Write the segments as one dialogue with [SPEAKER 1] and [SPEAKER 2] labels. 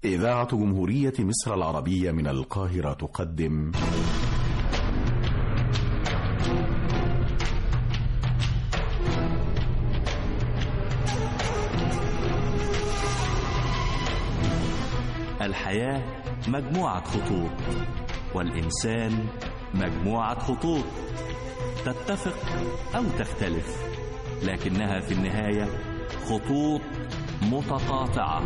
[SPEAKER 1] إذاعة جمهورية مصر العربية من القاهرة تقدم
[SPEAKER 2] الحياة مجموعة خطوط والإنسان مجموعة خطوط تتفق أو تختلف لكنها في النهاية خطوط متقاطعة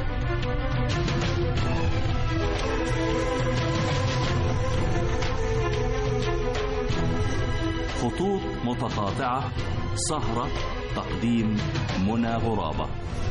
[SPEAKER 2] خطوط متقاطعة سهرة تقديم منى غرابة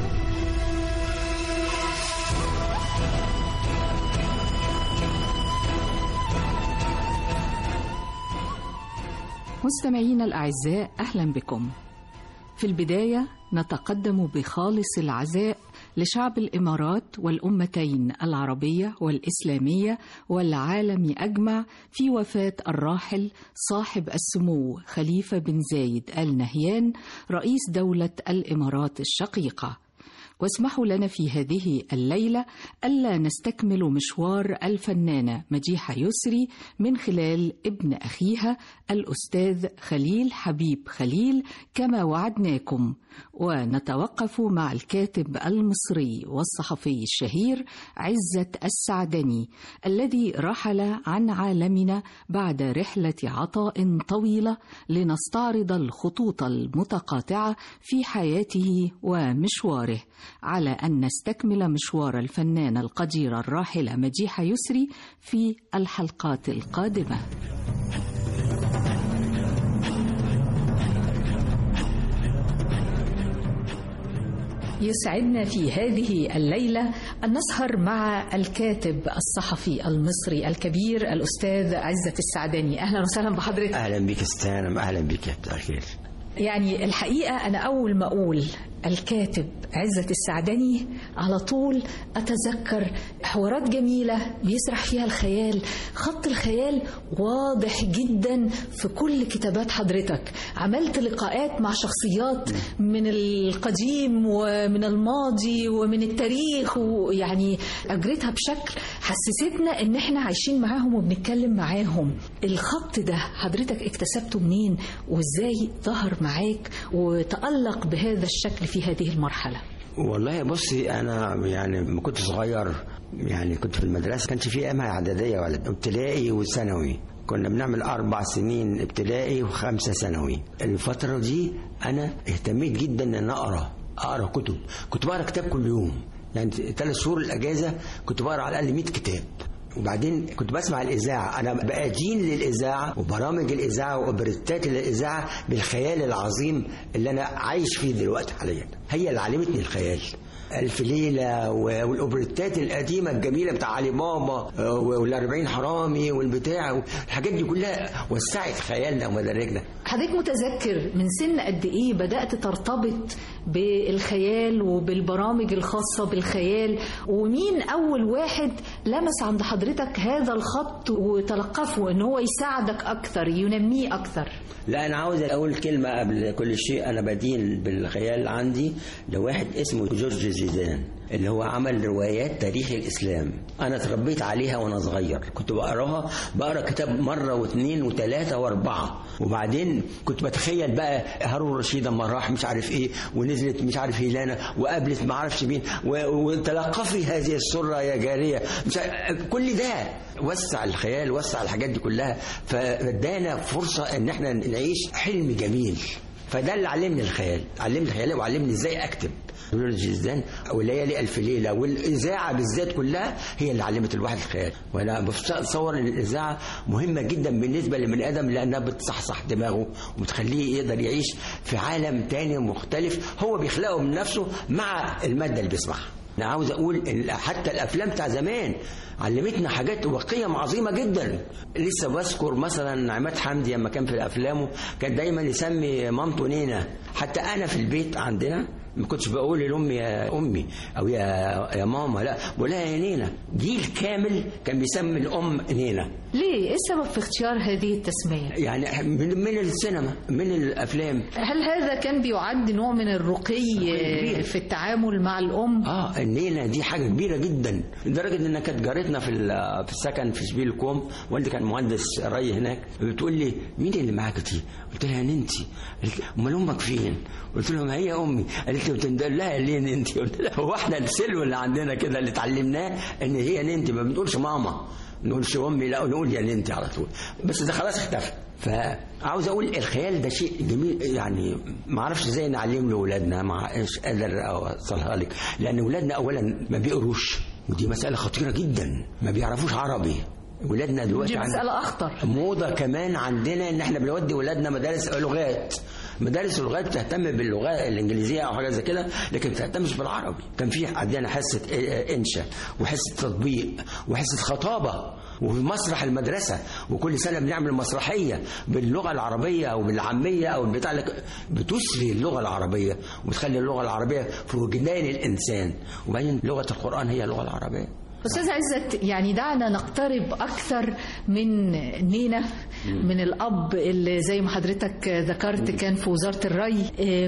[SPEAKER 3] مستمعينا الأعزاء أهلا بكم في البداية نتقدم بخالص العزاء لشعب الإمارات والأمتين العربية والإسلامية والعالم أجمع في وفاة الراحل صاحب السمو خليفة بن زايد آل نهيان رئيس دولة الإمارات الشقيقة واسمحوا لنا في هذه الليلة ألا نستكمل مشوار الفنانة مديحة يسري من خلال ابن أخيها الأستاذ خليل حبيب خليل كما وعدناكم ونتوقف مع الكاتب المصري والصحفي الشهير عزة السعدني الذي رحل عن عالمنا بعد رحلة عطاء طويلة لنستعرض الخطوط المتقاطعة في حياته ومشواره على أن نستكمل مشوار الفنانة القديرة الراحلة مديحة يسري في الحلقات القادمة يسعدنا في هذه الليلة أن نسهر مع الكاتب الصحفي المصري الكبير الأستاذ عزة السعداني أهلا وسهلا بحضرتك
[SPEAKER 4] اهلا بك استانم اهلا بك يا الخير
[SPEAKER 3] يعني الحقيقة أنا أول ما أقول الكاتب عزة السعدني على طول أتذكر حوارات جميلة بيسرح فيها الخيال خط الخيال واضح جدا في كل كتابات حضرتك عملت لقاءات مع شخصيات من القديم ومن الماضي ومن التاريخ ويعني أجريتها بشكل حسستنا إن إحنا عايشين معاهم وبنتكلم معاهم الخط ده حضرتك اكتسبته منين وإزاي ظهر معاك وتألق بهذا الشكل في هذه المرحلة
[SPEAKER 4] والله بصي انا يعني لما كنت صغير يعني كنت في المدرسه كانش في ايامها اعداديه ولا ابتدائي وثانوي كنا بنعمل اربع سنين ابتدائي وخمسه ثانوي الفتره دي انا اهتميت جدا ان أنا اقرا اقرا كتب كنت بقرا كتاب كل يوم يعني ثلاث شهور الاجازه كنت بقرا على الاقل 100 كتاب وبعدين كنت بسمع الاذاعه انا بقى جين للاذاعه وبرامج الاذاعه واوبريتات الاذاعه بالخيال العظيم اللي انا عايش فيه دلوقتي حاليا هي اللي علمتني الخيال ألف ليلة والأوبريتات القديمة الجميلة بتاع علي بابا والأربعين حرامي والبتاع الحاجات دي كلها وسعت خيالنا ومداركنا
[SPEAKER 3] حضرتك متذكر من سن قد إيه بدأت ترتبط بالخيال وبالبرامج الخاصة بالخيال ومين أول واحد لمس عند حضرتك هذا الخط وتلقفه إن هو يساعدك أكثر ينميه أكثر
[SPEAKER 4] لا أنا عاوز أقول كلمة قبل كل شيء أنا بدين بالخيال عندي لواحد اسمه جورج زيدان اللي هو عمل روايات تاريخ الإسلام أنا اتربيت عليها وأنا صغير كنت بقراها بقرا كتاب مرة واثنين وثلاثة وأربعة وبعدين كنت بتخيل بقى هارون رشيد لما راح مش عارف إيه ونزلت مش عارف هيلانا وقابلت ما اعرفش مين وتلقفي هذه السرة يا جارية مش عارف كل ده وسع الخيال وسع الحاجات دي كلها فادانا فرصة ان احنا نعيش حلم جميل فده اللي علمني الخيال علمني الخيال وعلمني ازاي اكتب جدا وليالي الف ليله والاذاعه بالذات كلها هي اللي علمت الواحد الخيال وانا بتصور ان الاذاعه مهمه جدا بالنسبه لبني ادم لانها بتصحصح دماغه وبتخليه يقدر يعيش في عالم تاني مختلف هو بيخلقه من نفسه مع الماده اللي بيسمعها انا عاوز اقول ان حتى الافلام بتاع زمان علمتنا حاجات وقيم عظيمه جدا لسه بذكر مثلا عماد حمدي لما كان في افلامه كان دايما يسمي مامته نينا حتى انا في البيت عندنا ما كنتش بقول لامي يا امي او يا يا ماما لا بقول لها يا نينا جيل كامل كان بيسمي الام نينا
[SPEAKER 3] ليه ايه السبب في اختيار هذه التسميه
[SPEAKER 4] يعني من من السينما من الافلام
[SPEAKER 3] هل هذا كان بيعد نوع من الرقي
[SPEAKER 4] كبير.
[SPEAKER 3] في التعامل مع الام
[SPEAKER 4] اه النينا دي حاجه كبيره جدا لدرجه ان كانت جارتنا في ال- في السكن في شبيل الكوم والدي كان مهندس ري هناك بتقول لي مين اللي معاك دي؟ قلت لها ننتي قالت لي امال امك فين؟ قلت لها ما هي امي قالت لي بتندل لها ليه ننتي؟ قلت لها هو احنا السلو اللي عندنا كده اللي اتعلمناه ان هي ننتي ما بنقولش ماما ما نقولش امي لا نقول يا ننتي على طول بس ده خلاص اختفى فعاوز اقول الخيال ده شيء جميل يعني ما اعرفش ازاي نعلم لاولادنا ما ايش قادر اوصلها لك لان اولادنا اولا ما بيقروش ودي مساله خطيره جدا ما بيعرفوش عربي ولادنا دلوقتي
[SPEAKER 3] دي
[SPEAKER 4] عن-
[SPEAKER 3] مساله اخطر
[SPEAKER 4] موضه كمان عندنا ان احنا بنودي ولادنا مدارس لغات مدارس اللغات بتهتم باللغه الانجليزيه او حاجه زي كده لكن ما بتهتمش بالعربي كان في عندنا حصه انشا وحصه تطبيق وحصه خطابه وفي مسرح المدرسه وكل سنه بنعمل مسرحيه باللغه العربيه او بالعاميه او البتاع لك- بتسري اللغه العربيه وبتخلي اللغه العربيه في وجدان الانسان وبعدين لغه القران هي اللغه العربيه
[SPEAKER 3] استاذ عزت يعني دعنا نقترب اكثر من نينا من الاب اللي زي ما حضرتك ذكرت كان في وزاره الري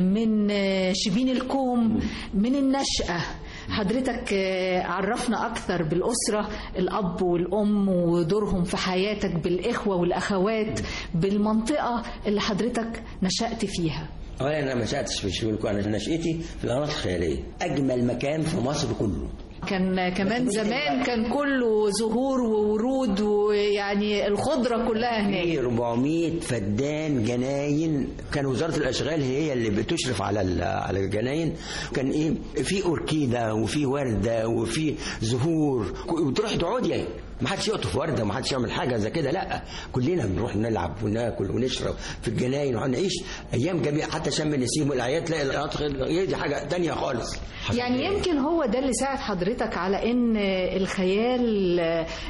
[SPEAKER 3] من شبين الكوم من النشاه حضرتك عرفنا اكثر بالاسره الاب والام ودورهم في حياتك بالاخوه والاخوات بالمنطقه اللي حضرتك نشات فيها
[SPEAKER 4] اولا انا ما نشاتش في شبين الكوم انا نشاتي في القناه الخيريه اجمل مكان في مصر كله
[SPEAKER 3] كان كمان زمان كان كله زهور وورود ويعني الخضره كلها هناك
[SPEAKER 4] في 400 فدان جناين كان وزاره الاشغال هي اللي بتشرف على ال- على الجناين كان ايه في اوركيده وفي ورده وفي زهور وتروح تقعدي ما حدش يقطف ورده ما حدش يعمل حاجه زي كده لا كلنا بنروح نلعب وناكل ونشرب في الجناين ونعيش ايام جميله حتى شم النسيم والاعياد تلاقي القطر هي دي حاجه تانية خالص
[SPEAKER 3] يعني يمكن هو ده اللي ساعد حضرتك على ان الخيال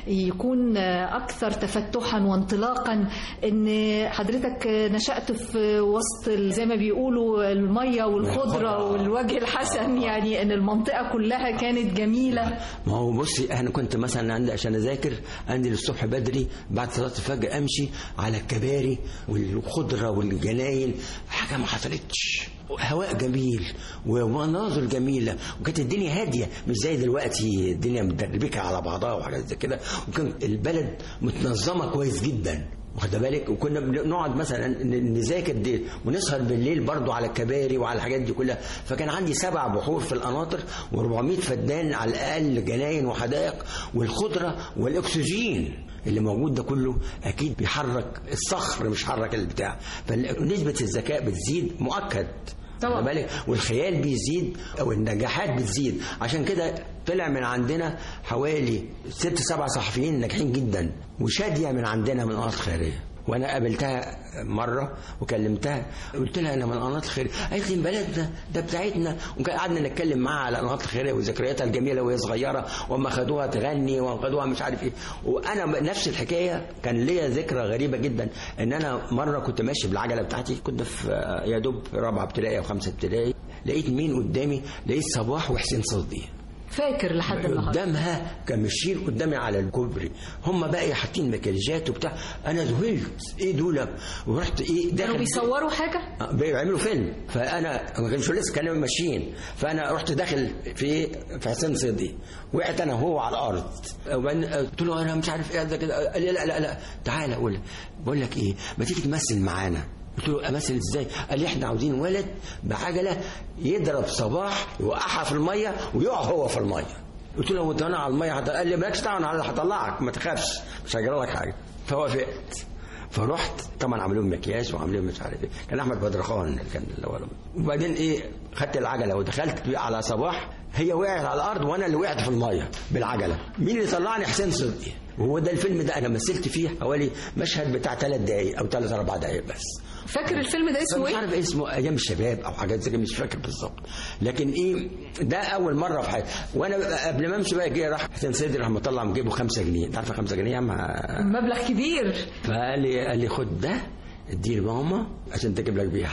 [SPEAKER 3] يكون اكثر تفتحا وانطلاقا ان حضرتك نشأت في وسط ال- زي ما بيقولوا المية والخضرة والوجه الحسن يعني ان المنطقة كلها كانت جميلة
[SPEAKER 4] ما هو بصي انا كنت مثلا عندي عشان اذاكر انزل الصبح بدري بعد صلاه الفجر امشي على الكباري والخضره والجناين حاجه ما حصلتش هواء جميل ومناظر جميله وكانت الدنيا هاديه مش زي دلوقتي الدنيا متدربكه على بعضها وحاجات زي كده وكان البلد متنظمه كويس جدا واخد بالك وكنا بنقعد مثلا ن- نذاكر دي ونسهر بالليل برضو على الكباري وعلى الحاجات دي كلها فكان عندي سبع بحور في القناطر و400 فدان على الاقل جناين وحدائق والخضره والاكسجين اللي موجود ده كله اكيد بيحرك الصخر مش حرك البتاع فنسبه الذكاء بتزيد مؤكد
[SPEAKER 3] طبعا.
[SPEAKER 4] واخد بالك والخيال بيزيد او النجاحات بتزيد عشان كده طلع من عندنا حوالي ست سبع صحفيين ناجحين جدا وشاديه من عندنا من القناه الخيريه وانا قابلتها مره وكلمتها قلت لها انا من القناه الخيريه قالت لي بلدنا ده بتاعتنا وقعدنا نتكلم معاها على القناه الخيريه وذكرياتها الجميله وهي صغيره وما خدوها تغني وخدوها مش عارف ايه وانا نفس الحكايه كان ليا ذكرى غريبه جدا ان انا مره كنت ماشي بالعجله بتاعتي كنت في يا دوب رابعه ابتدائي او خمسه ابتدائي لقيت مين قدامي لقيت صباح وحسين صديق
[SPEAKER 3] فاكر لحد النهارده
[SPEAKER 4] قدامها كان ماشيين قدامي على الكوبري هم بقى حاطين مكياجات وبتاع انا ذهلت ايه دول ورحت ايه
[SPEAKER 3] كانوا
[SPEAKER 4] داخل
[SPEAKER 3] بيصوروا حاجة
[SPEAKER 4] آه، بيعملوا فيلم فانا ما كانش لسه كانوا ماشيين فانا رحت داخل في في حسين صدي وقعت انا وهو على الارض وبعدين قلت له انا مش عارف ايه ده كده قال لي لا لا لا تعالى قول بقول لك ايه ما تيجي تمثل معانا قلت له امثل ازاي؟ قال لي احنا عاوزين ولد بعجله يضرب صباح يوقعها في الميه ويقع هو في الميه قلت له وانت انا على الميه هت- قال لي مالكش دعوه انا هطلعك ما تخافش مش هيجرى لك حاجه فوافقت فرحت طبعا عملوا لي مكياج وعملوا لي مش عارف ايه كان احمد بدرخان اللي كان الاول وبعدين ايه خدت العجله ودخلت على صباح هي وقعت على الارض وانا اللي وقعت في الميه بالعجله مين اللي طلعني حسين صدقي وهو ده الفيلم ده انا مثلت فيه حوالي مشهد بتاع ثلاث دقائق او ثلاث اربع دقائق بس
[SPEAKER 3] فاكر الفيلم ده اسمه
[SPEAKER 4] مش
[SPEAKER 3] ايه؟
[SPEAKER 4] عارف اسمه ايام الشباب او حاجات زي كده مش فاكر بالظبط لكن ايه ده اول مره في حياتي وانا قبل ما امشي بقى جه راح حسين صدري راح مطلع من جيبه 5 جنيه انت عارفه 5 جنيه مع
[SPEAKER 3] مبلغ كبير
[SPEAKER 4] فقال لي قال لي خد ده اديه لماما عشان تجيب لك بيها حاجه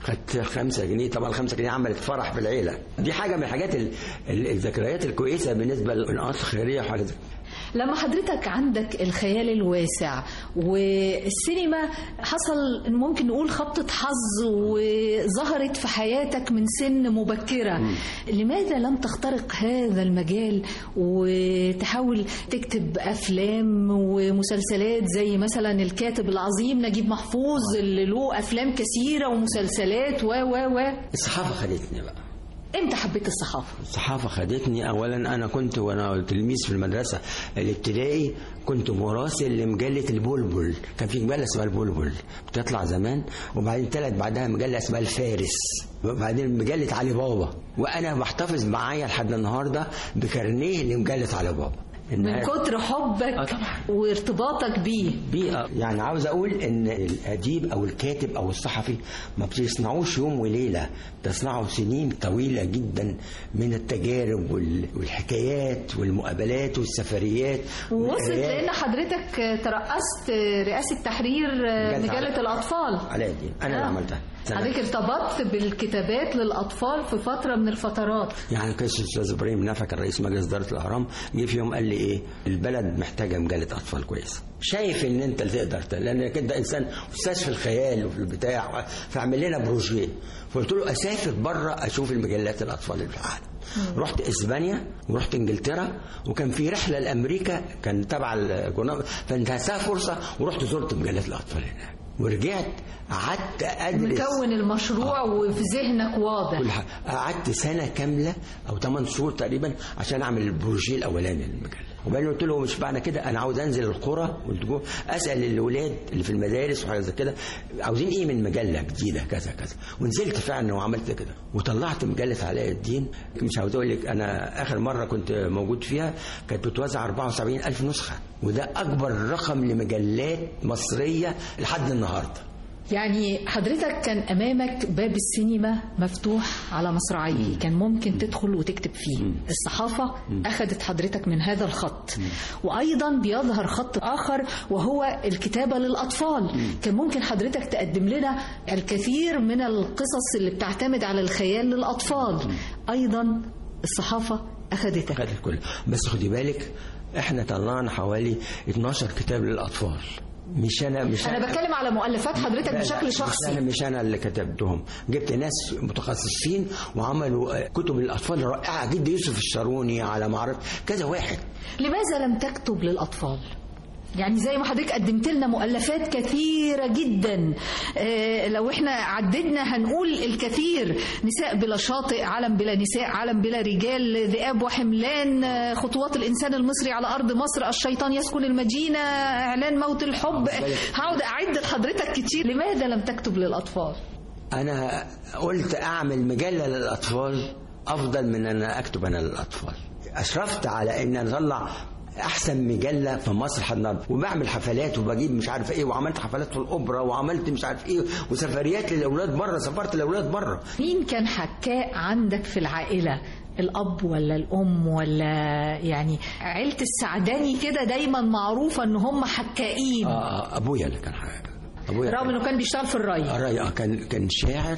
[SPEAKER 4] خدت خمسة جنيه طبعا الخمسة جنيه عملت فرح في العيلة دي حاجة من الحاجات ال- ال- الذكريات الكويسة بالنسبة للقنوات الخيرية وحاجة زي
[SPEAKER 3] لما حضرتك عندك الخيال الواسع والسينما حصل ممكن نقول خبطة حظ وظهرت في حياتك من سن مبكرة لماذا لم تخترق هذا المجال وتحاول تكتب أفلام ومسلسلات زي مثلا الكاتب العظيم نجيب محفوظ اللي له أفلام كثيرة ومسلسلات و و و
[SPEAKER 4] الصحافة خدتني بقى
[SPEAKER 3] امتى حبيت الصحافة؟
[SPEAKER 4] الصحافة خدتني أولا أنا كنت وأنا تلميذ في المدرسة الابتدائي كنت مراسل لمجلة البلبل كان في مجلة اسمها البلبل بتطلع زمان وبعدين طلعت بعدها مجلة اسمها الفارس وبعدين مجلة علي بابا وأنا محتفظ معايا لحد النهاردة بكارنيه لمجلة علي بابا
[SPEAKER 3] من
[SPEAKER 4] إنها-
[SPEAKER 3] كتر حبك
[SPEAKER 4] آه طبعا.
[SPEAKER 3] وارتباطك بيه
[SPEAKER 4] بيئة يعني عاوز أقول إن الأديب أو الكاتب أو الصحفي ما بتصنعوش يوم وليلة تصنعوا سنين طويلة جدا من التجارب وال- والحكايات والمقابلات والسفريات
[SPEAKER 3] ووصلت
[SPEAKER 4] والقرايات.
[SPEAKER 3] لان حضرتك ترأست رئاسة تحرير
[SPEAKER 4] مجلة
[SPEAKER 3] مجلة
[SPEAKER 4] على-
[SPEAKER 3] الأطفال
[SPEAKER 4] على دي أنا اللي
[SPEAKER 3] آه.
[SPEAKER 4] عملتها سنة.
[SPEAKER 3] حضرتك ارتبطت بالكتابات للأطفال في فترة من الفترات
[SPEAKER 4] يعني كان الاستاذ ابراهيم نافع كان رئيس مجلس اداره الاهرام جه في يوم قال لي ايه البلد محتاجه مجله اطفال كويسه شايف ان انت اللي تقدر ت- لانك انت انسان استاذ في الخيال وفي البتاع فاعمل لنا بروجيه فقلت له اسافر بره اشوف المجلات الاطفال اللي في العالم رحت اسبانيا ورحت انجلترا وكان في رحله لامريكا كان تبع الجنوب فانتهزتها فرصه ورحت زرت مجلات الاطفال هناك ورجعت قعدت ادرس
[SPEAKER 3] مكون المشروع وفي ذهنك
[SPEAKER 4] كل
[SPEAKER 3] واضح
[SPEAKER 4] حاجة قعدت سنة كاملة أو 8 شهور تقريبا عشان أعمل البروجيه الأولاني للمجلة وبعدين قلت له مش معنى كده أنا عاوز أنزل القرى والجو- أسأل الأولاد اللي في المدارس وحاجة زي كده عاوزين إيه من مجلة جديدة كذا كذا ونزلت فعلا وعملت كده وطلعت مجلة علاء الدين مش عاوز أقول لك أنا آخر مرة كنت موجود فيها كانت بتوزع 74 ألف نسخة وده أكبر رقم لمجلات مصرية لحد النهارده
[SPEAKER 3] يعني حضرتك كان أمامك باب السينما مفتوح على مصراعيه كان ممكن تدخل وتكتب فيه الصحافة أخذت حضرتك من هذا الخط وأيضا بيظهر خط آخر وهو الكتابة للأطفال كان ممكن حضرتك تقدم لنا الكثير من القصص اللي بتعتمد على الخيال للأطفال أيضا الصحافة أخذتك
[SPEAKER 4] خدت كله بس خدي بالك احنا طلعنا حوالي 12 كتاب للاطفال مش انا مش
[SPEAKER 3] أنا بتكلم على مؤلفات حضرتك
[SPEAKER 4] لا،
[SPEAKER 3] بشكل
[SPEAKER 4] مش
[SPEAKER 3] شخصي
[SPEAKER 4] انا مش انا اللي كتبتهم جبت ناس متخصصين وعملوا آه، كتب للاطفال رائعه جدا يوسف الشاروني على ما اعرف كذا واحد
[SPEAKER 3] لماذا لم تكتب للأطفال؟ يعني زي ما حضرتك قدمت لنا مؤلفات كثيرة جدا آه، لو احنا عددنا هنقول الكثير نساء بلا شاطئ عالم بلا نساء عالم بلا رجال ذئاب وحملان آه، خطوات الإنسان المصري على أرض مصر الشيطان يسكن المدينة إعلان موت الحب هقعد أعد لحضرتك كتير لماذا لم تكتب للأطفال؟
[SPEAKER 4] انا قلت اعمل مجله للاطفال افضل من ان انا اكتب انا للاطفال اشرفت على ان أنا اطلع احسن مجله في مصر لحد النهارده وبعمل حفلات وبجيب مش عارف ايه وعملت حفلات في الاوبرا وعملت مش عارف ايه وسفريات للاولاد بره سافرت الاولاد بره
[SPEAKER 3] مين كان حكاء عندك في العائلة الأب ولا الأم ولا يعني عيلة السعداني كده دايما معروفة إن هم حكائين
[SPEAKER 4] آه ابويا اللي كان حاجه ابويا
[SPEAKER 3] رغم
[SPEAKER 4] كان-
[SPEAKER 3] إنه كان بيشتغل في الري
[SPEAKER 4] الرأي آه، كان كان شاعر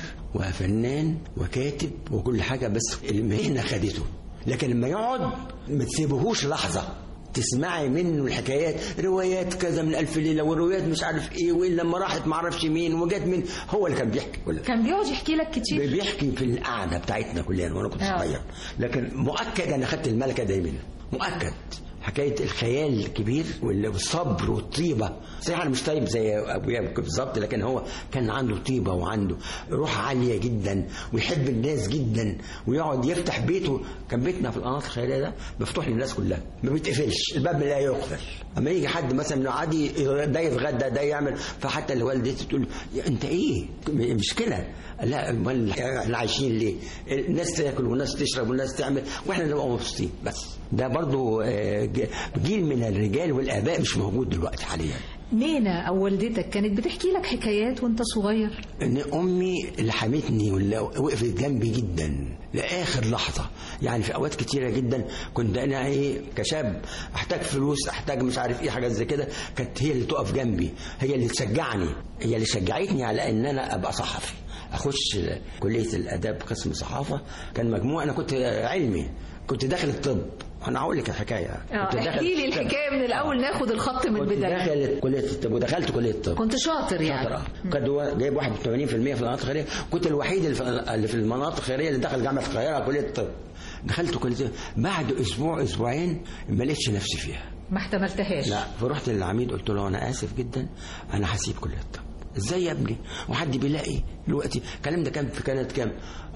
[SPEAKER 4] وفنان وكاتب وكل حاجه بس المهنه خدته لكن لما يقعد ما تسيبهوش لحظه تسمعي منه الحكايات روايات كذا من الف ليله وروايات مش عارف ايه وين لما راحت ما اعرفش مين وجت من هو اللي كان بيحكي كل ده.
[SPEAKER 3] كان بيقعد يحكي لك كتير
[SPEAKER 4] بيحكي في القعده بتاعتنا كلنا وانا كنت
[SPEAKER 3] آه.
[SPEAKER 4] صغير لكن مؤكد انا خدت الملكه دايما مؤكد حكايه الخيال الكبير وال- والصبر والطيبه صحيح انا مش طيب زي ابويا بالظبط لكن هو كان عنده طيبه وعنده روح عاليه جدا ويحب الناس جدا ويقعد يفتح بيته كان بيتنا في القناه الخيريه ده مفتوح للناس كلها ما بيتقفلش الباب لا يقفل اما يجي حد مثلا من عادي ده يتغدى ده يعمل فحتى اللي والدتي تقول له "يا انت ايه مش كده لا امال احنا عايشين ليه الناس تاكل والناس تشرب والناس تعمل واحنا نبقى مبسوطين بس ده برضو آه، ج- جيل من الرجال والاباء مش موجود دلوقتي حاليا
[SPEAKER 3] نينا أو والدتك كانت بتحكي لك حكايات وأنت صغير
[SPEAKER 4] ان امي اللي حمتني واللي وقفت جنبي جدا لاخر لحظه يعني في اوقات كتيره جدا كنت انا ايه كشاب احتاج فلوس احتاج مش عارف ايه حاجات زي كده كانت هي اللي تقف جنبي هي اللي تشجعني هي اللي شجعتني على ان انا ابقى صحفي اخش كليه الاداب قسم صحافه كان مجموع انا كنت علمي كنت داخل الطب انا هقول لك الحكايه
[SPEAKER 3] آه،
[SPEAKER 4] كنت داخل
[SPEAKER 3] احكي لي الحكايه من الاول ناخد الخط من
[SPEAKER 4] كنت
[SPEAKER 3] البدايه
[SPEAKER 4] داخل كليه الطب ودخلت كليه الطب
[SPEAKER 3] كنت شاطر يعني
[SPEAKER 4] شاطر اه كنت هو جايب 81% في المناطق الخيريه كنت الوحيد اللي في- اللي في المناطق الخيريه اللي دخل جامعه القاهره كليه الطب دخلت كليه الطب. بعد اسبوع اسبوعين ما لقيتش نفسي فيها
[SPEAKER 3] ما احتملتهاش
[SPEAKER 4] لا فرحت للعميد قلت له انا اسف جدا انا هسيب كليه الطب ازاي يا ابني وحد بيلاقي دلوقتي الكلام ده كان في كانت كام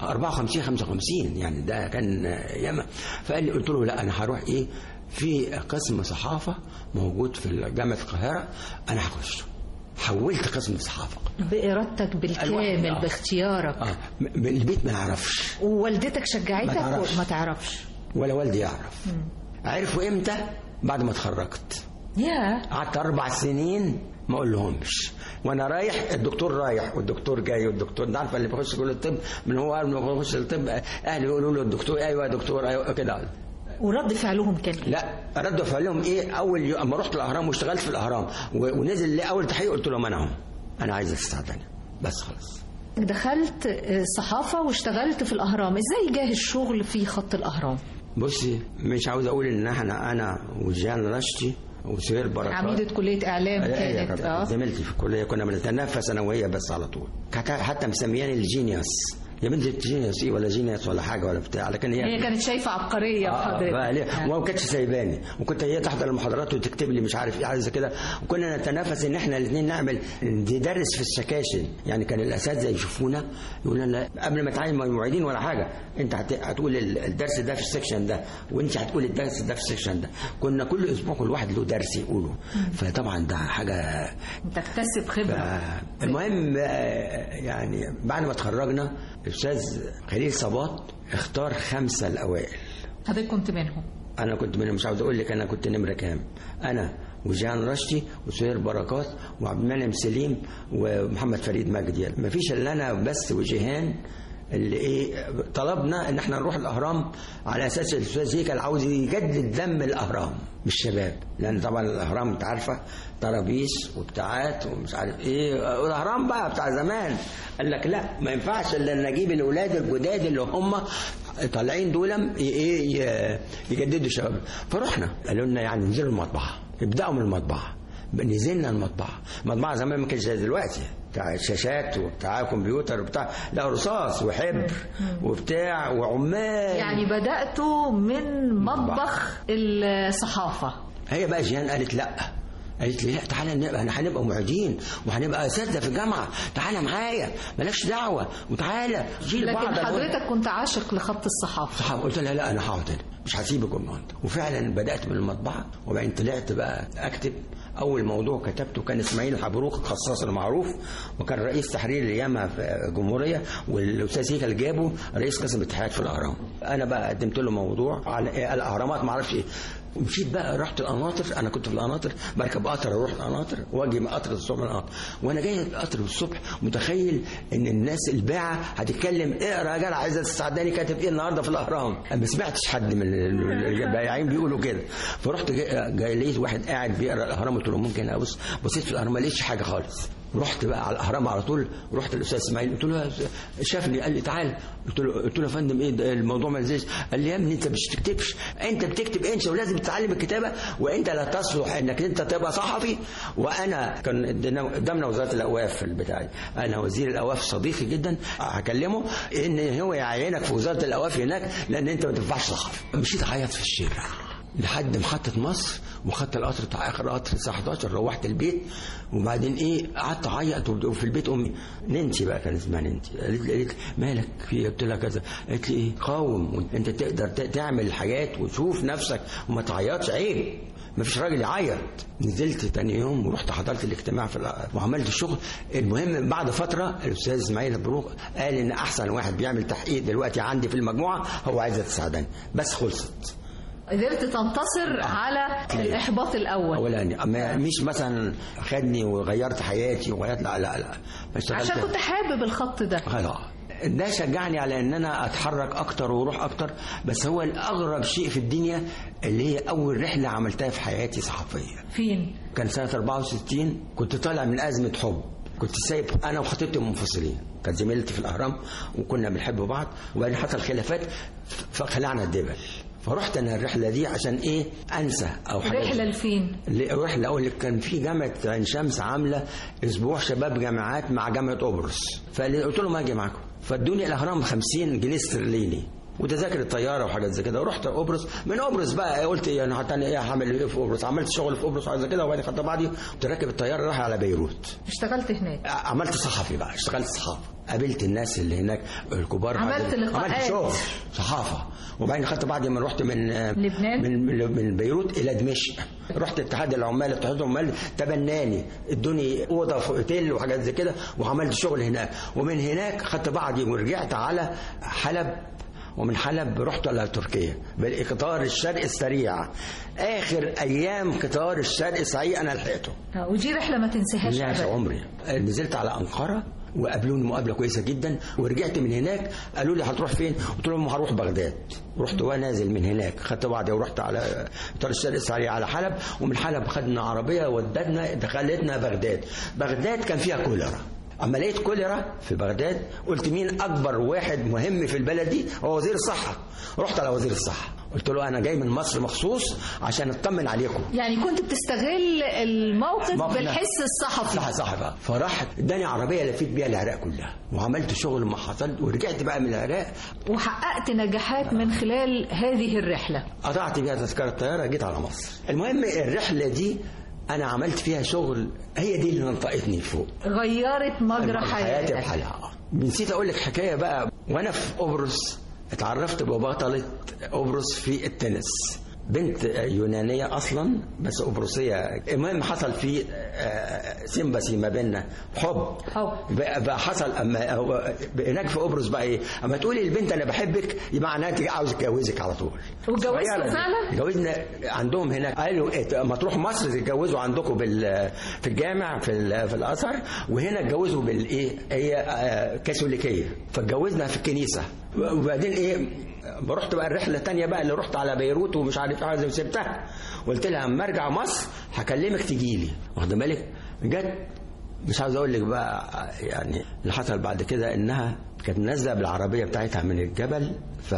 [SPEAKER 4] 54 55 يعني ده كان ياما فقال لي قلت له لا انا هروح ايه في قسم صحافه موجود في جامعه القاهره انا هخش حولت قسم صحافه
[SPEAKER 3] بارادتك بالكامل
[SPEAKER 4] الواحد، آه.
[SPEAKER 3] باختيارك
[SPEAKER 4] اه م- البيت ما يعرفش
[SPEAKER 3] ووالدتك شجعتك
[SPEAKER 4] ما تعرفش.
[SPEAKER 3] وما تعرفش
[SPEAKER 4] ولا والدي يعرف عرفوا امتى بعد ما اتخرجت
[SPEAKER 3] يا
[SPEAKER 4] قعدت اربع سنين ما اقول لهمش وانا رايح الدكتور رايح والدكتور جاي والدكتور انت عارفه اللي بيخش كليه الطب من هو قبل ما يخش الطب اهلي يقولوا له الدكتور ايوه يا دكتور ايوه كده
[SPEAKER 3] ورد فعلهم كان ايه؟
[SPEAKER 4] لا ردوا فعلهم ايه اول يوم اما رحت الاهرام واشتغلت في الاهرام و- ونزل لي اول تحقيق قلت لهم انا اهو انا عايز استعدني بس خلاص
[SPEAKER 3] دخلت آه، صحافه واشتغلت في الاهرام ازاي جاه الشغل في خط الاهرام
[SPEAKER 4] بصي مش عاوز اقول ان احنا انا وجان رشدي وسهير بركات
[SPEAKER 3] عميده كليه اعلام
[SPEAKER 4] هي
[SPEAKER 3] كانت اه
[SPEAKER 4] زميلتي في الكليه كنا بنتنافس انا وهي بس على طول كانت حتى مسمياني الجينيوس يا بنتي جينيوس ايه ولا جينيوس ولا حاجه ولا بتاع لكن هي
[SPEAKER 3] هي كانت شايفه عبقريه
[SPEAKER 4] آه،
[SPEAKER 3] بحضرتك
[SPEAKER 4] بقى ليه؟
[SPEAKER 3] يعني.
[SPEAKER 4] وما كانتش سايباني وكنت هي تحضر المحاضرات وتكتب لي مش عارف ايه حاجه زي كده وكنا نتنافس ان احنا الاثنين نعمل ندرس في السكاشن يعني كان الاساتذه يشوفونا يقولوا لنا قبل ما تعين معيدين ولا حاجه انت هت- هتقول ال- الدرس ده في السكشن ده وانت هتقول الدرس ده في السكشن ده كنا كل اسبوع كل واحد له درس يقوله فطبعا ده حاجه
[SPEAKER 3] تكتسب خبره
[SPEAKER 4] المهم يعني بعد ما اتخرجنا الاستاذ خليل صباط اختار خمسه الاوائل
[SPEAKER 3] حضرتك كنت منهم
[SPEAKER 4] انا كنت من مش عاوز اقول لك انا كنت نمره كام انا وجان رشدي وسهير بركات وعبد المنعم سليم ومحمد فريد مجدي ما فيش الا انا بس وجيهان اللي ايه طلبنا ان احنا نروح الاهرام على اساس الاستاذ هيكل عاوز يجدد دم الاهرام مش شباب لان طبعا الاهرام انت عارفه طرابيش وبتاعات ومش عارف ايه والاهرام بقى بتاع زمان قال لك لا ما ينفعش الا ان نجيب الاولاد الجداد اللي هم طالعين دول ايه ي- يجددوا الشباب فرحنا قالوا لنا يعني ننزلوا المطبعه ابداوا من المطبعه نزلنا المطبعه المطبعه زمان ما كانش زي دلوقتي بتاع شاشات وبتاع كمبيوتر وبتاع لا رصاص وحبر وبتاع وعمال
[SPEAKER 3] يعني بداتوا من مطبخ الصحافه
[SPEAKER 4] هي بقى جيهان قالت لا قالت لي لا تعالى نبقى احنا هنبقى معيدين وهنبقى اساتذه في الجامعه تعالى معايا مالكش دعوه وتعالى شيل بعض
[SPEAKER 3] لكن
[SPEAKER 4] الوقت.
[SPEAKER 3] حضرتك كنت عاشق لخط الصحافه
[SPEAKER 4] صح قلت لها لا انا هقعد هنا مش هسيبك وما وفعلا بدات من المطبعه وبعدين طلعت بقى اكتب اول موضوع كتبته كان اسماعيل حبروك القصاص المعروف وكان رئيس تحرير الياما في الجمهوريه والاستاذ هيكل جابه رئيس قسم الاتحاد في الاهرام انا بقى قدمت له موضوع على إيه الاهرامات ما اعرفش ايه ومشيت بقى رحت القناطر انا كنت في القناطر بركب قطر اروح القناطر واجي من قطر الصبح من القطر وانا جاي القطر الصبح متخيل ان الناس الباعه هتتكلم اقرا يا جدع عايزه السعداني كاتب ايه النهارده في الاهرام أنا ما سمعتش حد من ال- البايعين بيقولوا كده فرحت جاي, جاي لقيت واحد قاعد بيقرا الاهرام قلت له ممكن ابص بصيت في الاهرام ما لقيتش حاجه خالص رحت بقى على الاهرام على طول رحت الاستاذ اسماعيل قلت له يا- شافني قال لي تعال قلت له قلت له يا فندم ايه ده الموضوع ما نزلش قال لي يا ابني انت مش تكتبش انت بتكتب انت ولازم تتعلم الكتابه وانت لا تصلح انك انت تبقى صحفي وانا كان قدامنا- قدامنا وزاره الاوقاف في البتاع انا وزير الاوقاف صديقي جدا هكلمه ان هو يعينك في وزاره الاوقاف هناك لان انت ما تنفعش صحفي مشيت اعيط في الشارع لحد محطة مصر وخدت القطر بتاع اخر قطر الساعة 11 روحت البيت وبعدين ايه قعدت اعيط وب- وفي البيت امي ننتي بقى كان اسمها ننتي قالت لي قالت لي مالك في إيه؟ قلت لها كذا قالت لي ايه قاوم انت تقدر ت- تعمل حاجات وتشوف نفسك وما تعيطش عيب ما فيش راجل يعيط نزلت تاني يوم ورحت حضرت الاجتماع في الأ- وعملت الشغل المهم بعد فتره الاستاذ اسماعيل بروق قال ان احسن واحد بيعمل تحقيق دلوقتي عندي في المجموعه هو عايزه السعداني بس خلصت
[SPEAKER 3] قدرت تنتصر على الاحباط الاول
[SPEAKER 4] اولاني أما مش مثلا خدني وغيرت حياتي وغيرت لا لا لا اشتغلت-
[SPEAKER 3] عشان كنت حابب الخط ده
[SPEAKER 4] اه ده شجعني على ان انا اتحرك اكتر واروح اكتر بس هو الاغرب شيء في الدنيا اللي هي اول رحله عملتها في حياتي صحفيه
[SPEAKER 3] فين
[SPEAKER 4] كان سنه 64 كنت طالع من ازمه حب كنت سايب انا وخطيبتي منفصلين كانت زميلتي في الاهرام وكنا بنحب بعض وبعدين حصل خلافات ف- فخلعنا الدبل فرحت انا الرحله دي عشان ايه انسى او حاجه
[SPEAKER 3] رحله لفين
[SPEAKER 4] ل- رحله اقول لك كان في جامعه عين شمس عامله اسبوع شباب جامعات مع جامعه قبرص فقلت لهم اجي معاكم فادوني الاهرام 50 جنيه استرليني وتذاكر الطياره وحاجات زي كده ورحت قبرص من قبرص بقى قلت ايه انا هتاني ايه هعمل ايه في قبرص عملت شغل في قبرص وحاجات زي كده وبعدين خدت بعضي كنت راكب الطياره رايح على بيروت
[SPEAKER 3] اشتغلت هناك
[SPEAKER 4] عملت صحفي بقى اشتغلت صحافه قابلت الناس اللي هناك الكبار
[SPEAKER 3] عملت
[SPEAKER 4] حاجات-
[SPEAKER 3] لقاءات.
[SPEAKER 4] عملت شغل صحافه وبعدين خدت بعدي من رحت من
[SPEAKER 3] لبنان؟
[SPEAKER 4] من من بيروت الى دمشق رحت اتحاد العمال اتحاد العمال تبناني ادوني اوضه في اوتيل وحاجات زي كده وعملت شغل هناك ومن هناك خدت بعضي ورجعت على حلب ومن حلب رحت على تركيا بالقطار الشرقي السريع اخر ايام قطار الشرقي السريع انا لحقته
[SPEAKER 3] آه، ودي رحله ما تنساهاش
[SPEAKER 4] لا في
[SPEAKER 3] أبداً.
[SPEAKER 4] عمري نزلت على أنقرة وقابلوني مقابلة كويسة جدا ورجعت من هناك قالوا لي هتروح فين؟ قلت لهم هروح بغداد رحت وانا نازل من هناك خدت بعضي ورحت على طريق الشرق السريع على حلب ومن حلب خدنا عربية ودتنا دخلتنا بغداد بغداد كان فيها كوليرا اما لقيت كوليرا في بغداد قلت مين اكبر واحد مهم في البلد دي هو وزير الصحه رحت على وزير الصحه قلت له انا جاي من مصر مخصوص عشان اطمن عليكم
[SPEAKER 3] يعني كنت بتستغل الموقف
[SPEAKER 4] موقف
[SPEAKER 3] بالحس الصحفي
[SPEAKER 4] صح صح بقى فراح اداني عربيه لفيت بيها العراق كلها وعملت شغل ما حصل ورجعت بقى من العراق
[SPEAKER 3] وحققت نجاحات من خلال هذه الرحله
[SPEAKER 4] قطعت بيها تذكره طياره جيت على مصر المهم الرحله دي انا عملت فيها شغل هي دي اللي نطقتني فوق
[SPEAKER 3] غيرت مجرى
[SPEAKER 4] حياتي
[SPEAKER 3] حياتك
[SPEAKER 4] بحالها نسيت اقول لك حكايه بقى وانا في قبرص اتعرفت ببطله قبرص في التنس بنت يونانيه اصلا بس قبرصيه المهم حصل في آه، سيمباسي ما بيننا حب
[SPEAKER 3] حب.
[SPEAKER 4] بقى بقى حصل اما هو هناك في قبرص بقى ايه اما تقولي البنت انا بحبك يبقى معناها تيجي عاوز اتجوزك على طول
[SPEAKER 3] واتجوزتوا
[SPEAKER 4] صغيرة.
[SPEAKER 3] فعلا؟
[SPEAKER 4] اتجوزنا عندهم هناك قالوا إيه ما تروحوا مصر تتجوزوا عندكم بال في الجامع في ال- في الازهر وهنا اتجوزوا بالايه هي آه، كاثوليكيه فاتجوزنا في الكنيسه وبعدين ايه رحت بقى الرحله الثانيه بقى اللي رحت على بيروت ومش عارف ايه زي سبتها قلت لها اما ارجع مصر هكلمك تجي لي واخده بالك جت مش عاوز اقول لك بقى يعني اللي حصل بعد كده انها كانت نازله بالعربيه بتاعتها من الجبل ف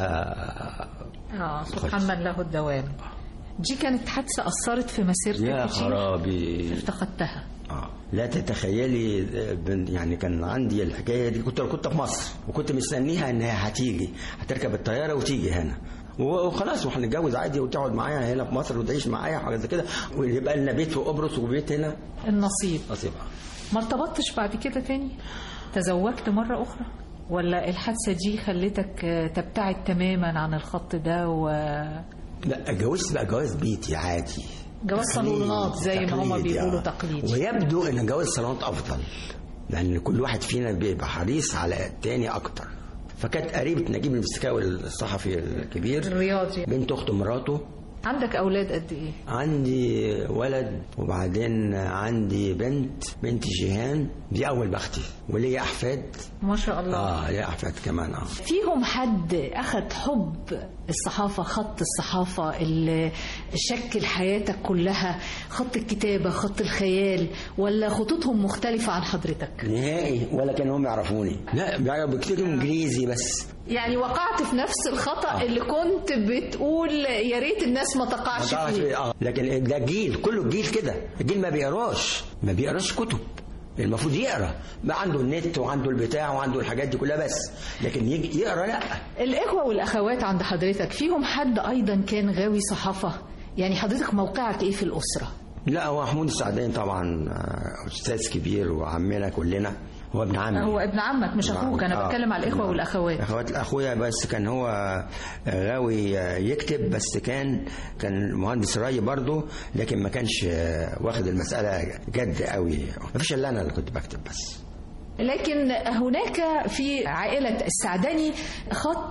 [SPEAKER 3] اه سبحان من له الدوام دي كانت حادثه اثرت في مسيرتك
[SPEAKER 4] يا
[SPEAKER 3] كتير.
[SPEAKER 4] خرابي
[SPEAKER 3] افتقدتها
[SPEAKER 4] آه. لا تتخيلي آه، بن- يعني كان عندي الحكايه دي كنت كنت في مصر وكنت مستنيها انها هتيجي هتركب الطياره وتيجي هنا وخلاص وهنتجوز عادي وتقعد معايا هنا في مصر وتعيش معايا حاجه زي كده ويبقى لنا بيت في قبرص وبيت هنا
[SPEAKER 3] النصيب
[SPEAKER 4] نصيب
[SPEAKER 3] ما ارتبطتش بعد كده تاني تزوجت مرة أخرى ولا الحادثة دي خلتك آه، تبتعد تماما عن الخط ده و
[SPEAKER 4] لا اتجوزت بقى جواز بيتي عادي
[SPEAKER 3] جواز صالونات زي ما هما
[SPEAKER 4] تقليدي،
[SPEAKER 3] بيقولوا
[SPEAKER 4] آه.
[SPEAKER 3] تقليدي
[SPEAKER 4] ويبدو ان جواز الصالونات افضل لان كل واحد فينا بيبقى حريص على التاني اكتر فكانت قريبة نجيب المسكاوي الصحفي الكبير
[SPEAKER 3] الرياضي
[SPEAKER 4] بنت اخت مراته
[SPEAKER 3] عندك أولاد قد إيه؟
[SPEAKER 4] عندي ولد وبعدين عندي بنت بنت جيهان دي اول بختي وليا احفاد
[SPEAKER 3] ما شاء الله
[SPEAKER 4] اه ليا احفاد كمان اه
[SPEAKER 3] فيهم حد أخد حب الصحافة خط الصحافة اللي شكل حياتك كلها خط الكتابة خط الخيال ولا خطوطهم مختلفة عن حضرتك
[SPEAKER 4] نهائي ولا كانوا هم يعرفوني لا بيعرفوا بيكتبوا انجليزي بس
[SPEAKER 3] يعني وقعت في نفس الخطأ اللي كنت بتقول يا ريت الناس ما
[SPEAKER 4] ما
[SPEAKER 3] تقعش
[SPEAKER 4] تعرفش
[SPEAKER 3] فيه
[SPEAKER 4] اه لكن ده جيل كله الجيل كده الجيل ما بيقراش ما بيقراش كتب المفروض يقرا بقى عنده النت وعنده البتاع وعنده الحاجات دي كلها بس لكن يجي يقرا لا
[SPEAKER 3] الإخوة والأخوات عند حضرتك فيهم حد أيضا كان غاوي صحافة يعني حضرتك موقعك إيه في الأسرة
[SPEAKER 4] لا هو محمود السعداني طبعا آه، استاذ كبير وعمنا كلنا هو ابن عمي
[SPEAKER 3] هو ابن عمك مش أخوك أنا
[SPEAKER 4] آه.
[SPEAKER 3] بتكلم على الإخوة والأخوات
[SPEAKER 4] اخوات اخويا بس كان هو غاوي يكتب بس كان كان مهندس ري برضه لكن ما كانش واخد المساله جد قوي ما فيش الا انا اللي كنت بكتب بس
[SPEAKER 3] لكن هناك في عائلة السعدني خط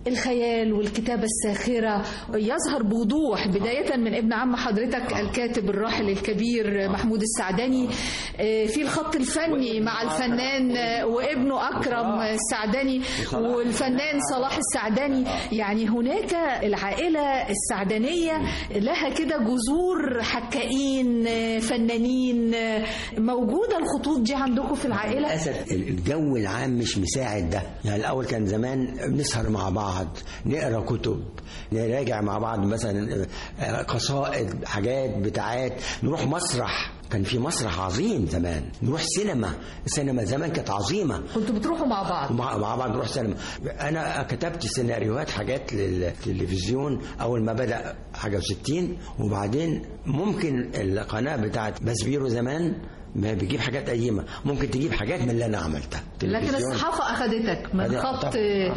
[SPEAKER 3] الخيال والكتابة الساخرة يظهر بوضوح بداية من ابن عم حضرتك الكاتب الراحل الكبير محمود السعدني آه، في الخط الفني مع الفنان آه، وابنه أكرم السعدني والفنان صلاح السعدني يعني هناك العائلة السعدنية لها كده جذور حكائين آه، فنانين آه، موجودة الخطوط دي عندكم في العائلة
[SPEAKER 4] للاسف الجو العام مش مساعد ده يعني الاول كان زمان بنسهر مع بعض نقرا كتب نراجع مع بعض مثلا آه، قصائد حاجات بتاعات نروح مسرح كان في مسرح عظيم زمان نروح سينما السينما زمان كانت عظيمه
[SPEAKER 3] كنتوا بتروحوا مع بعض
[SPEAKER 4] مع مع بعض نروح سينما انا كتبت سيناريوهات حاجات للتلفزيون اول ما بدا حاجه و60 وبعدين ممكن القناه بتاعت بسبيرو زمان ما بيجيب حاجات قديمه ممكن تجيب حاجات من اللي انا عملتها
[SPEAKER 3] لكن
[SPEAKER 4] تلفزيون.
[SPEAKER 3] الصحافة أخذتك من
[SPEAKER 4] أخذت-
[SPEAKER 3] خط
[SPEAKER 4] طبعاً.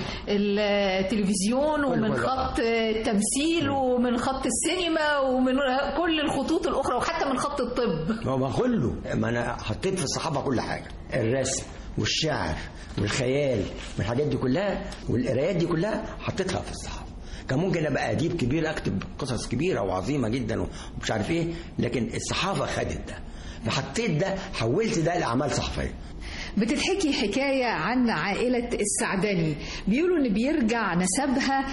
[SPEAKER 3] التلفزيون ومن
[SPEAKER 4] كل- كل-
[SPEAKER 3] خط التمثيل ومن خط السينما ومن كل الخطوط الأخرى وحتى من خط الطب
[SPEAKER 4] ما هو كله ما انا حطيت في الصحافه كل حاجه الرسم والشعر والخيال والحاجات دي كلها والقرايات دي كلها حطيتها في الصحافه كان ممكن ابقى اديب كبير اكتب قصص كبيره وعظيمه جدا ومش عارف ايه لكن الصحافه خدت ده فحطيت ده حولت ده لاعمال صحفيه
[SPEAKER 3] بتتحكي حكاية عن عائلة السعدني بيقولوا ان بيرجع نسبها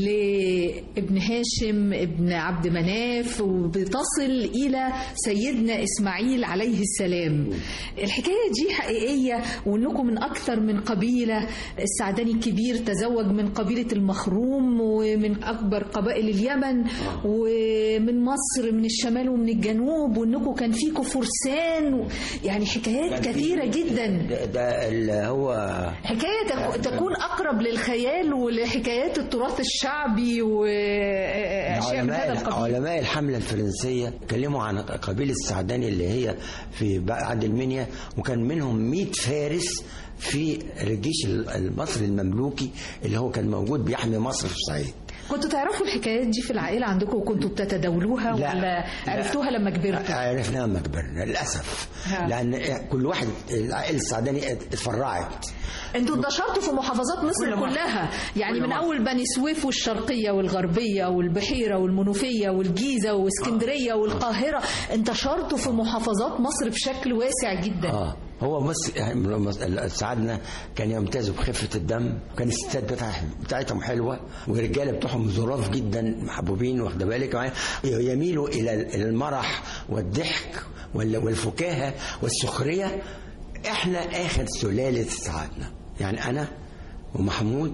[SPEAKER 3] لابن هاشم ابن عبد مناف وبتصل الى سيدنا اسماعيل عليه السلام الحكاية دي حقيقية وانكم من اكثر من قبيلة السعدني الكبير تزوج من قبيلة المخروم ومن اكبر قبائل اليمن ومن مصر من الشمال ومن الجنوب وانكم كان فيكم فرسان و... يعني حكايات كثيرة جدا
[SPEAKER 4] ده, ده اللي هو
[SPEAKER 3] حكاية تك- تكون أقرب للخيال ولحكايات التراث الشعبي وأشياء من هذا
[SPEAKER 4] علماء
[SPEAKER 3] القبيل
[SPEAKER 4] علماء الحملة الفرنسية اتكلموا عن قبيلة السعداني اللي هي في بعد المنيا وكان منهم 100 فارس في الجيش المصري المملوكي اللي هو كان موجود بيحمي مصر في الصعيد
[SPEAKER 3] كنتوا تعرفوا الحكايات دي في العائلة عندكم وكنتوا بتتداولوها
[SPEAKER 4] لا.
[SPEAKER 3] ولا عرفتوها لما كبرتوا؟
[SPEAKER 4] عرفناها لما كبرنا للأسف
[SPEAKER 3] ها.
[SPEAKER 4] لأن كل واحد العائلة السعداني اتفرعت
[SPEAKER 3] انتوا انتشرتوا في محافظات مصر
[SPEAKER 4] كل مصر.
[SPEAKER 3] كلها يعني
[SPEAKER 4] كل
[SPEAKER 3] من
[SPEAKER 4] مصر.
[SPEAKER 3] اول بني سويف والشرقيه والغربيه والبحيره والمنوفيه والجيزه واسكندريه والقاهره انتشرتوا في محافظات مصر بشكل واسع جدا
[SPEAKER 4] اه هو بس سعدنا كان يمتازوا بخفة الدم كان الستات بتاعهم بتاعتهم حلوة والرجالة بتوعهم ظراف جدا محبوبين واخد بالك معايا يميلوا إلى إلى المرح والضحك وال- والفكاهة والسخرية احنا آخر سلالة سعدنا يعني أنا ومحمود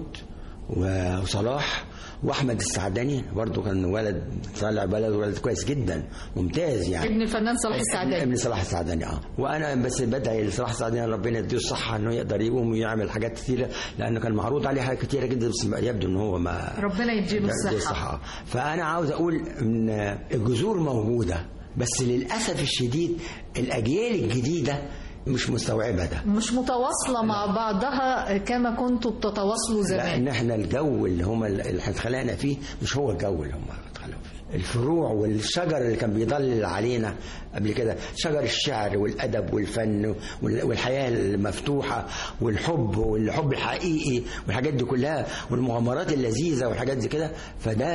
[SPEAKER 4] وصلاح واحمد السعداني برضه كان ولد طالع بلد ولد كويس جدا ممتاز يعني
[SPEAKER 3] ابن الفنان صلاح السعداني
[SPEAKER 4] ابن صلاح السعداني اه وانا بس بدعي لصلاح السعداني ربنا يديه الصحه انه يقدر يقوم ويعمل حاجات كثيره لانه كان معروض عليه حاجات كثيره جدا بس يبدو ان هو ما
[SPEAKER 3] ربنا يديله
[SPEAKER 4] يديه
[SPEAKER 3] الصحه
[SPEAKER 4] آه. فانا عاوز اقول ان الجذور موجوده بس للاسف الشديد الاجيال الجديده مش مستوعبه ده
[SPEAKER 3] مش متواصله مع بعضها كما كنتوا بتتواصلوا زمان
[SPEAKER 4] لان احنا الجو اللي هم اللي اتخلقنا فيه مش هو الجو اللي هم اتخلقوا فيه الفروع والشجر اللي كان بيضلل علينا قبل كده شجر الشعر والادب والفن وال- والحياه المفتوحه والحب والحب الحقيقي والحاجات دي كلها والمغامرات اللذيذه والحاجات دي كده فده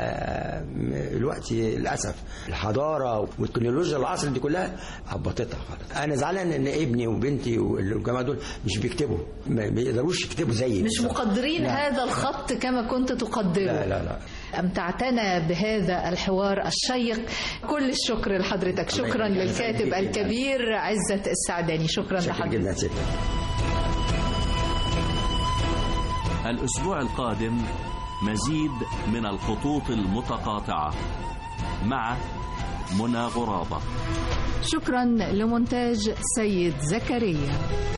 [SPEAKER 4] الوقت للاسف الحضاره والتكنولوجيا العصر دي كلها هبطتها خالص انا زعلان ان ابني وبنتي والجماعه دول مش بيكتبوا ما بيقدروش يكتبوا زيي
[SPEAKER 3] مش
[SPEAKER 4] بالظبط.
[SPEAKER 3] مقدرين
[SPEAKER 4] لا.
[SPEAKER 3] هذا الخط كما كنت تقدره
[SPEAKER 4] لا لا لا
[SPEAKER 3] أمتعتنا بهذا الحوار الشيق كل الشكر لحضرتك شكرا
[SPEAKER 4] الله يخليك.
[SPEAKER 3] للكاتب الكبير عزة السعداني شكرا
[SPEAKER 4] شكرا
[SPEAKER 3] لحضرتك
[SPEAKER 4] جدا ست
[SPEAKER 2] الأسبوع القادم مزيد من الخطوط المتقاطعة مع منى غرابة
[SPEAKER 3] شكرا لمونتاج سيد زكريا